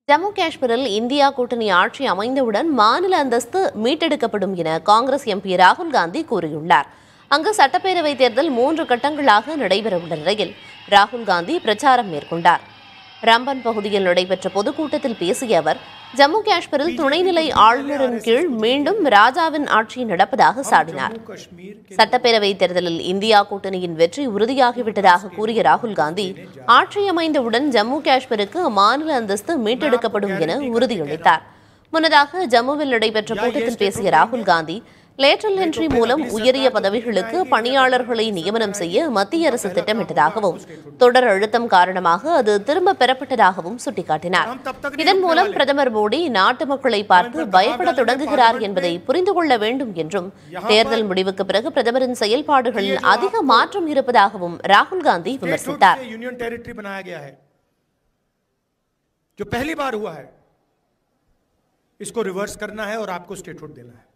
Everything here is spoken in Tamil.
ஜம்மு காஷ்மீரில் இந்தியா கூட்டணி ஆட்சி அமைந்தவுடன் மாநில அந்தஸ்து மீட்டெடுக்கப்படும் என காங்கிரஸ் எம்பி ராகுல் காந்தி கூறியுள்ளார் அங்கு சட்டப்பேரவைத் தேர்தல் மூன்று கட்டங்களாக நடைபெறவுள்ள நிலையில் ராகுல் காந்தி பிரச்சாரம் மேற்கொண்டார் ரம்பன் பகுதியில் நடைபெற்ற பொதுக்கூட்டத்தில் பேசிய அவர் ஜம்மு காஷ்மீரில் துணைநிலை ஆளுநரின் கீழ் மீண்டும் ராஜாவின் ஆட்சி நடப்பதாக சாடினார் कश्मीर के சட்டப்பேரவை தேர்தலில் இந்தியா கூட்டணியின் வெற்றி உறுதியாகிவிட்டதாக கூறிய ராகுல் காந்தி ஆட்சி அமைந்தவுடன் ஜம்மு காஷ்மீருக்கு மாநில அந்தஸ்து மீட்டெடுக்கப்படும் என உறுதியளித்தார் முன்னதாக ஜம்முவில் நடைபெற்ற கூட்டத்தில் பேசிய ராகுல் காந்தி லேட்டரல் என்ட்ரி மூலம் உயரிய பதவிகளுக்கு பணியாளர்களை நியமனம் செய்ய மத்திய அரசு திட்டமிட்டதாகவும் தொடர் அழுத்தம் காரணமாக அது திரும்ப பெறப்பட்டதாகவும் சுட்டிக்காட்டினார் இதன் மூலம் பிரதமர் மோடி நாட்டு மக்களை பார்த்து பயப்பட தொடங்குகிறார் என்பதை புரிந்து கொள்ள வேண்டும் என்றும் தேர்தல் முடிவுக்கு பிறகு பிரதமரின் செயல்பாடுகளில் அதிக மாற்றம் இருப்பதாகவும் ராகுல் காந்தி स्टेटहुड விமர்சித்தார் से यूनियन टेरिटरी बनाया गया है जो पहली बार हुआ है इसको रिवर्स करना है और आपको स्टेटहुड देना है